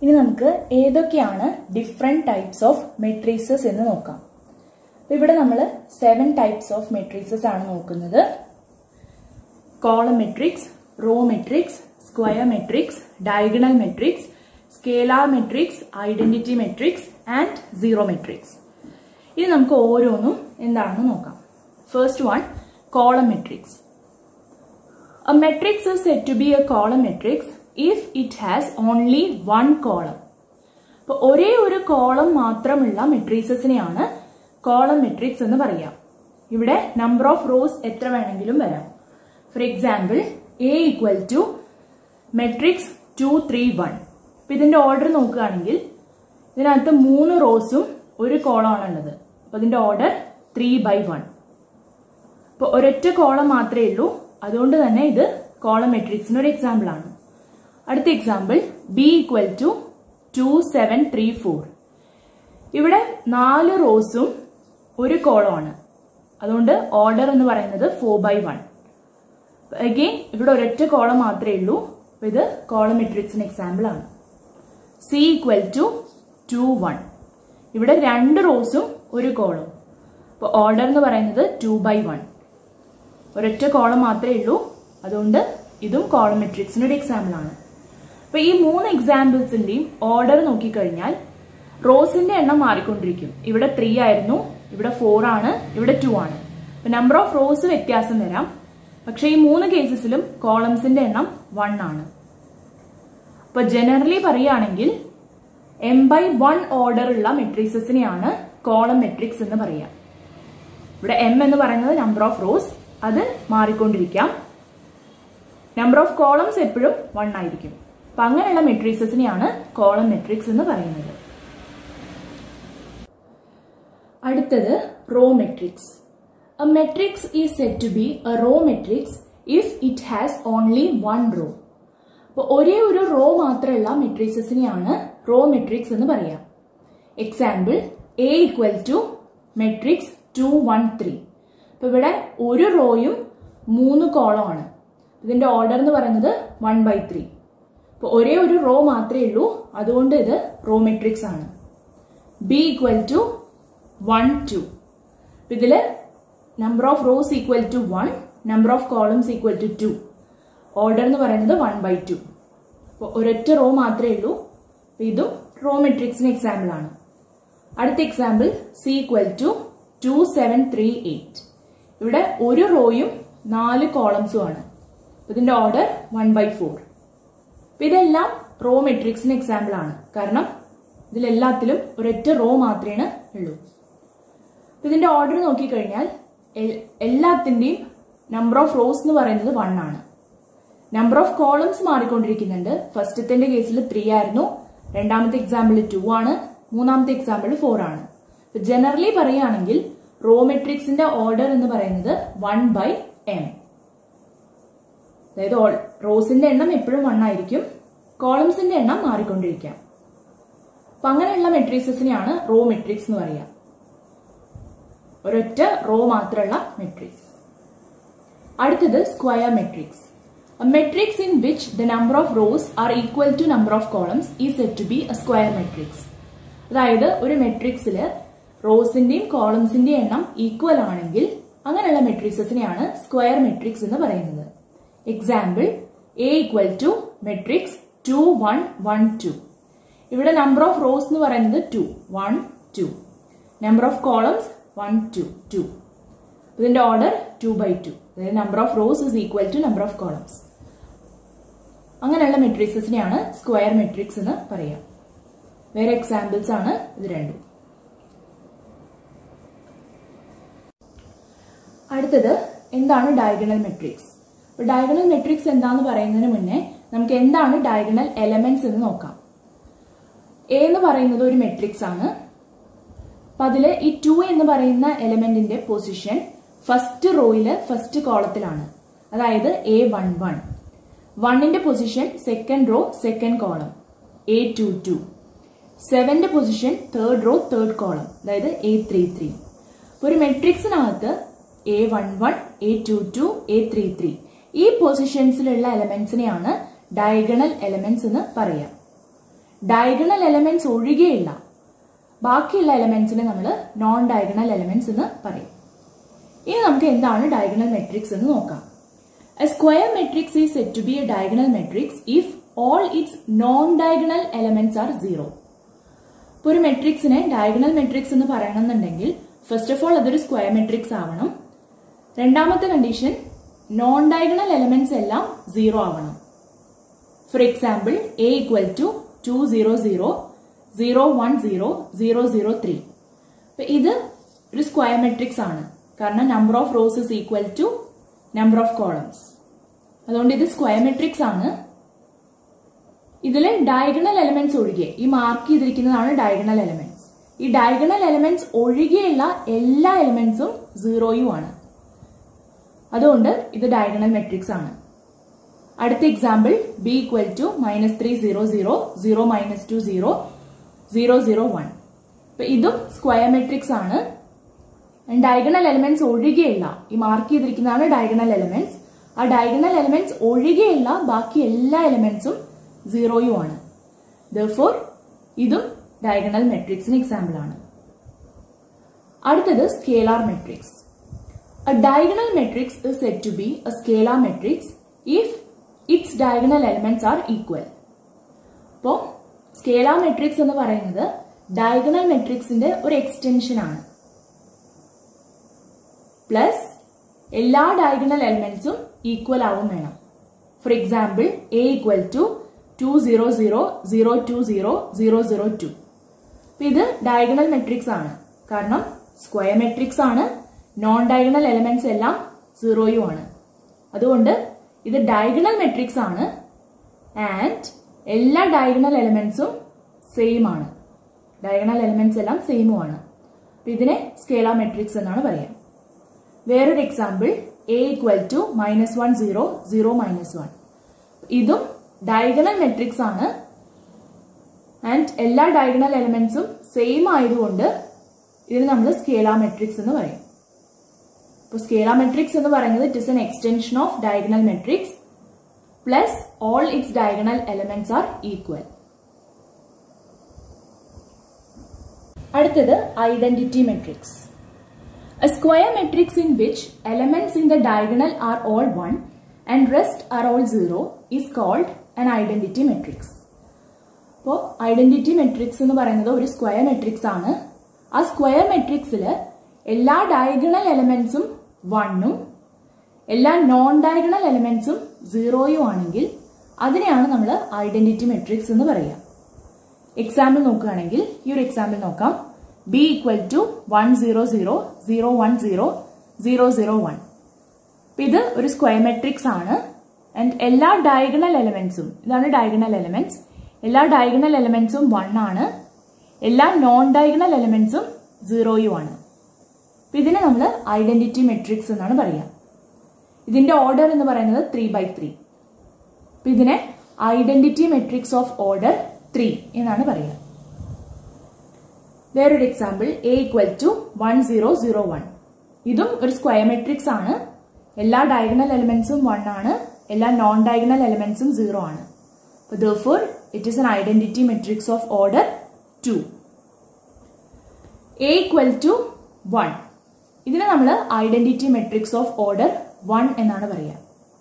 ഇനി നമുക്ക് ഏതൊക്കെയാണ് ഡിഫറെന്റ് ടൈപ്സ് ഓഫ് മെട്രീസസ് എന്ന് നോക്കാം അപ്പൊ ഇവിടെ നമ്മൾ സെവൻ ടൈപ്സ് ഓഫ് മെട്രീസസ് ആണ് നോക്കുന്നത് column matrix row matrix square matrix diagonal matrix scalar matrix identity matrix and zero matrix ഇനി നമുക്ക് ഓരോന്നും എന്താണെന്ന് നോക്കാം first one column matrix A matrix is said to be a column matrix if it has only one column. അപ്പോൾ ഒരേ ഒരു column മാത്രമുള്ള മെട്രീസസിനെയാണ് column matrix എന്ന് പറയാം ഇവിടെ നമ്പർ ഓഫ് റോസ് എത്ര വേണമെങ്കിലും വരാം for example A equal to matrix two three one അപ്പൊ ഇതിന്റെ ഓർഡർ നോക്കുകയാണെങ്കിൽ ഇതിനകത്ത് മൂന്ന് റോസും ഒരു കോളമാണുള്ളത് അപ്പൊ ഇതിന്റെ ഓർഡർ ത്രീ ബൈ വൺ അപ്പൊ ഒരൊറ്റ കോളം മാത്രമേ ഉള്ളൂ അതുകൊണ്ട് തന്നെ ഇത് കോളം മെട്രിക്സിന് ഒരു എക്സാമ്പിൾ ആണ് അടുത്ത example B equal to two seven three four ഇവിടെ നാല് റോസും ഒരു കോളമാണ് അതുകൊണ്ട് ഓർഡർ എന്ന് പറയുന്നത് ഫോർ ബൈ വൺ അഗെയിൻ ഇവിടെ ഒരൊറ്റ കോളം മാത്രമേ ഉള്ളൂ അപ്പൊ ഇത് കോളം മെട്രിക്സിന് എക്സാമ്പിൾ ആണ് C equal to two one ഇവിടെ രണ്ട് റോസും ഒരു കോളും അപ്പോൾ ഓർഡർ എന്ന് പറയുന്നത് ടു ബൈ വൺ ഒരൊറ്റ കോളം മാത്രമേ ഉള്ളൂ അതുകൊണ്ട് ഇതും കോളം മെട്രിക്സിന് ഒരു എക്സാമ്പിൾ ആണ് അപ്പൊ ഈ മൂന്ന് എക്സാമ്പിൾസിന്റെയും ഓർഡർ നോക്കിക്കഴിഞ്ഞാൽ റോസിന്റെ എണ്ണം മാറിക്കൊണ്ടിരിക്കും ഇവിടെ ത്രീ ആയിരുന്നു ഇവിടെ ഫോർ ആണ് ഇവിടെ ടു ആണ് അപ്പൊ നമ്പർ ഓഫ് റോസ് വ്യത്യാസം വരാം പക്ഷെ ഈ മൂന്ന് കേസസിലും കോളംസിന്റെ എണ്ണം വൺ ആണ് അപ്പൊ ജനറലി പറയുകയാണെങ്കിൽ എം ബൈ വൺ ഓർഡർ ഉള്ള മെട്രിക്സസിനെയാണ് കോളം മെട്രിക്സ് എന്ന് പറയാം ഇവിടെ എം എന്ന് പറയുന്നത് നമ്പർ ഓഫ് റോസ് അത് മാറിക്കൊണ്ടിരിക്കാം നമ്പർ ഓഫ് കോളംസ് എപ്പോഴും വൺ ആയിരിക്കും അപ്പൊ അങ്ങനെയുള്ള മെട്രിക്സസിനെയാണ് കോളം മെട്രിക്സ് എന്ന് പറയുന്നത് അടുത്തത് row matrix a matrix is said to be a row matrix if it has only one row അപ്പോൾ ഒരേ ഒരു റോ മാത്രമുള്ള മെട്രിക്സസിനെയാണ് റോ മെട്രിക്സ് എന്ന് പറയാം example A equal to matrix two one three അപ്പൊ ഇവിടെ ഒരു റോയും മൂന്ന് കോളമാണ് ഇതിന്റെ ഓർഡർ എന്ന് പറയുന്നത് വൺ ബൈ ത്രീ അപ്പൊ ഒരേ ഒരു റോ മാത്രമേ ഉള്ളൂ അതുകൊണ്ട് ഇത് റോ മെട്രിക്സ് ആണ് B equal to one two ഇതില് number of rows equal to one number of columns equal to two order എന്ന് പറയുന്നത് വൺ ബൈ ടു അപ്പോൾ ഒരൊറ്റ റോ മാത്രമേ ഉള്ളൂ ഇതും റോ മെട്രിക്സിന് എക്സാമ്പിൾ ആണ് അടുത്ത example C equal to two seven three eight ഇവിടെ ഒരു റോയും നാല് കോളംസും ആണ് ഇതിന്റെ ഓർഡർ വൺ ബൈ ഫോർ ഇതെല്ലാം റോ മെട്രിക്സിന് എക്സാമ്പിൾ ആണ് കാരണം ഇതിലെല്ലാത്തിലും ഒരൊറ്റ റോ മാത്രമേ ഉള്ളൂ ഇതിന്റെ ഓർഡർ നോക്കിക്കഴിഞ്ഞാൽ എല്ലാത്തിന്റെയും നമ്പർ ഓഫ് റോസ് എന്ന് പറയുന്നത് വൺ ആണ് നമ്പർ ഓഫ് കോളംസ് മാറിക്കൊണ്ടിരിക്കുന്നുണ്ട് ഫസ്റ്റത്തിന്റെ കേസിൽ ത്രീ ആയിരുന്നു രണ്ടാമത്തെ എക്സാമ്പിൾ ടു ആണ് മൂന്നാമത്തെ എക്സാമ്പിൾ ഫോർ ആണ് ജനറലി പറയുകയാണെങ്കിൽ റോ മെട്രിക്സിന്റെ ഓർഡർ എന്ന് പറയുന്നത് വൺ ബൈ എം അതായത് റോസിന്റെ എണ്ണം എപ്പോഴും വൺ ആയിരിക്കും കോളംസിന്റെ എണ്ണം മാറിക്കൊണ്ടിരിക്കാം അപ്പൊ അങ്ങനെയുള്ള മെട്രിക്സസിനെയാണ് റോ മെട്രിക്സ് എന്ന് പറയാം ഒരൊറ്റ റോ മാത്രമുള്ള മെട്രിക്സ് അടുത്തത് square matrix A matrix in which the number of rows are equal to number of columns is said to be a square matrix. അതായത് ഒരു മെട്രിക്സിൽ റോസിന്റെയും കോളംസിന്റെയും എണ്ണം ഈക്വൽ ആണെങ്കിൽ അങ്ങനെയുള്ള മെട്രിക്സസിനെയാണ് സ്ക്വയർ മെട്രിക്സ് എന്ന് പറയുന്നത് example A equal to matrix two one one two ഇവിടെ number of rows എന്ന് പറയുന്നത് two one two number of columns one two two ഇതിന്റെ ഓർഡർ ടു ബൈ ടു അതായത് number of rows is equal to number of columns അങ്ങനെയുള്ള മെട്രിക്സസിനെയാണ് square matrix എന്ന് പറയാം വേറെ എക്സാമ്പിൾസ് ആണ് ഇത് രണ്ടും അടുത്തത് എന്താണ് ഡയഗണൽ മെട്രിക്സ് ഡയഗണൽ മെട്രിക്സ് എന്താന്ന് പറയുന്നതിന് മുന്നേ നമുക്ക് എന്താണ് ഡയഗണൽ എലമെന്റ്സ് എന്ന് നോക്കാം എ എന്ന് പറയുന്നത് ഒരു മെട്രിക്സ് ആണ് അപ്പൊ അതില് ഈ ടു എന്ന് പറയുന്ന എലമെന്റിന്റെ പൊസിഷൻ ഫസ്റ്റ് റോയില് ഫസ്റ്റ് കോളത്തിലാണ് അതായത് എ വൺ വൺ വണ്ണിന്റെ position second row second column A two two സെവന്റെ position third row third column അതായത് എ ത്രീ ത്രീ ഒരു മെട്രിക്സിനകത്ത് A one one A two two A three three ഈ പൊസിഷൻസിലുള്ള എലമെന്റ്സിനെയാണ് ഡയഗണൽ എലമെന്റ്സ് എന്ന് പറയാം ഡയഗണൽ എലമെന്റ്സ് ഒഴികെയുള്ള ബാക്കിയുള്ള എലമെന്റ്സിനെ നമ്മൾ നോൺ ഡയഗണൽ എലമെന്റ്സ് എന്ന് പറയും ഇനി നമുക്ക് എന്താണ് ഡയഗണൽ മെട്രിക്സ് എന്ന് നോക്കാം a square matrix is said to be a diagonal matrix if all its non diagonal elements are zero ഇപ്പോൾ ഒരു മെട്രിക്സിനെ ഡയഗണൽ മെട്രിക്സ് എന്ന് പറയണമെന്നുണ്ടെങ്കിൽ ഫസ്റ്റ് ഓഫ് ഓൾ അതൊരു സ്ക്വയർ മെട്രിക്സ് ആവണം രണ്ടാമത്തെ കണ്ടീഷൻ നോൺ ഡയഗണൽ എലമെന്റ്സ് എല്ലാം സീറോ ആവണം for example A equal to two zero zero zero one zero zero zero three അപ്പൊ ഇത് ഒരു സ്ക്വയർ മെട്രിക്സ് ആണ് കാരണം number of rows is equal to number of columns അതുകൊണ്ട് ഇത് സ്ക്വയർ മെട്രിക്സ് ആണ് ഇതിൽ ഡയഗണൽ എലമെന്റ്സ് ഒഴികെ ഈ മാർക്ക് ചെയ്തിരിക്കുന്നതാണ് ഡയഗണൽ എലമെന്റ്സ് ഈ ഡയഗണൽ എലമെന്റ്സ് ഒഴികെയുള്ള എല്ലാ എലമെന്റ്സും സീറോയും ആണ് അതുകൊണ്ട് ഇത് ഡയഗണൽ മെട്രിക്സ് ആണ് അടുത്ത example B equal to minus three zero zero zero minus two zero zero zero one അപ്പൊ ഇതും സ്ക്വയർ മെട്രിക്സ് ആണ് ഡയഗണൽ എലമെന്റ്സ് ഒഴികെയുള്ള ഈ മാർക്ക് ചെയ്തിരിക്കുന്നതാണ് ഡയഗണൽ എലമെന്റ്സ് ആ ഡയഗണൽ എലമെന്റ്സ് ഒഴികെയുള്ള ബാക്കി എല്ലാ എലമെന്റ്സും സീറോയും ആണ് ദോർ ഇതും ഡയഗണൽ മെട്രിക്സിന് എക്സാമ്പിൾ ആണ് അടുത്തത് scalar matrix A diagonal matrix is said to be a scalar matrix if its diagonal elements are equal. അപ്പോൾ സ്കേലാർ മെട്രിക്സ് എന്ന് പറയുന്നത് ഡയഗണൽ മെട്രിക്സിന്റെ ഒരു എക്സ്റ്റൻഷൻ ആണ് പ്ലസ് എല്ലാ ഡയഗണൽ എലമെന്റ്സും ഈക്വൽ ആവും വേണം for example A equal to two zero zero zero two zero zero zero two ഇത് ഡയഗണൽ മെട്രിക്സ് ആണ് കാരണം സ്ക്വയർ മെട്രിക്സ് ആണ് നോൺ ഡയഗണൽ എലമെന്റ്സ് എല്ലാം സീറോയും ആണ് അതുകൊണ്ട് ഇത് ഡയഗണൽ മെട്രിക്സ് ആണ് ആൻഡ് എല്ലാ ഡയഗണൽ എലമെന്റ്സും സെയിം ആണ് ഡയഗണൽ എലമെന്റ്സ് എല്ലാം സെയിമും ആണ് ഇതിനെ സ്കേലാർ മെട്രിക്സ് എന്നാണ് പറയാം വേറൊരു example A equal to minus one zero zero minus one ഇതും ഡയഗണൽ മെട്രിക്സ് ആണ് ആൻഡ് എല്ലാ ഡയഗണൽ എലമെന്റ്സും സെയിം ആയതുകൊണ്ട് ഇതിന് നമ്മൾ സ്കേലാർ മെട്രിക്സ് എന്ന് പറയും അപ്പോൾ സ്കേലാർ മെട്രിക്സ് എന്ന് പറയുന്നത് it is an extension of diagonal matrix plus all its diagonal elements are equal അടുത്തത് identity matrix a square matrix in which elements in the diagonal are all one and rest are all zero is called an identity matrix അപ്പോൾ identity matrix എന്ന് പറയുന്നത് ഒരു square matrix ആണ് ആ square മെട്രിക്സിൽ എല്ലാ diagonal എലമെന്റ്സും വണ്ണും എല്ലാ നോൺ ഡയഗണൽ എലമെന്റ്സും സീറോയും ആണെങ്കിൽ അതിനെയാണ് നമ്മൾ ഐഡന്റിറ്റി മെട്രിക്സ് എന്ന് പറയുക എക്സാമ്പിൾ നോക്കുകയാണെങ്കിൽ ഈ ഒരു എക്സാമ്പിൾ നോക്കാം B equal to one zero zero zero one zero zero zero one ഇത് ഒരു സ്ക്വയർ മെട്രിക്സ് ആണ് ആൻഡ് എല്ലാ ഡയഗണൽ എലമെന്റ്സും ഇതാണ് ഡയഗണൽ എലമെന്റ്സ് എല്ലാ ഡയഗണൽ എലമെന്റ്സും വൺ ആണ് എല്ലാ നോൺ ഡയഗണൽ എലമെന്റ്സും സീറോയും ആണ് അപ്പൊ ഇതിനെ നമ്മൾ ഐഡന്റിറ്റി മെട്രിക്സ് എന്നാണ് പറയുക ഇതിന്റെ ഓർഡർ എന്ന് പറയുന്നത് ത്രീ ബൈ ത്രീ അപ്പൊ ഇതിനെ identity matrix of order three എന്നാണ് പറയുക വേറൊരു example A equal to one zero zero one ഇതും ഒരു സ്ക്വയർ മെട്രിക്സ് ആണ് എല്ലാ ഡയഗണൽ എലമെന്റ്സും വൺ ആണ് എല്ലാ നോൺ ഡയഗണൽ എലമെന്റ്സും സീറോ ആണ് അപ്പൊ ദോർ it is an identity matrix of order two A equal to one ഇതിനെ നമ്മൾ identity matrix of order one എന്നാണ് പറയുക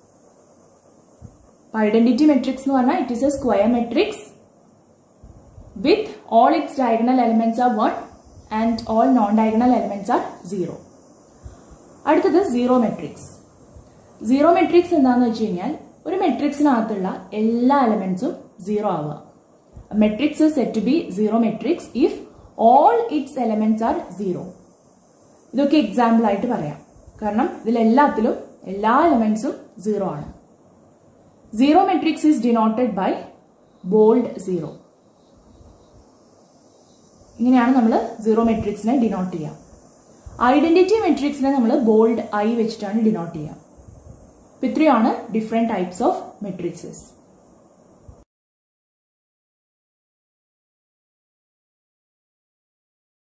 ഐഡന്റിറ്റി മെട്രിക്സ് എന്ന് പറഞ്ഞാൽ it is a square matrix with all its diagonal elements are one and all non diagonal elements are zero അടുത്തത് zero matrix zero matrix എന്താണെന്ന് വെച്ച് കഴിഞ്ഞാൽ ഒരു മെട്രിക്സിനകത്തുള്ള എല്ലാ എലമെന്റ്സും സീറോ ആവുക matrix said to be zero matrix if all its elements are zero ഇതൊക്കെ എക്സാമ്പിൾ ആയിട്ട് പറയാം കാരണം ഇതിലെല്ലാത്തിലും എല്ലാ എലമെന്റ്സും സീറോ ആണ് zero matrix is denoted by bold zero ഇങ്ങനെയാണ് നമ്മൾ സീറോ മെട്രിക്സിനെ ഡിനോട്ട് ചെയ്യുക ഐഡന്റിറ്റി മെട്രിക്സിനെ നമ്മൾ ബോൾഡ് ഐ വെച്ചിട്ടാണ് ഡിനോട്ട് ചെയ്യുക ഇത്രയാണ് ഡിഫറെന്റ് ടൈപ്സ് ഓഫ് മെട്രിക്സസ്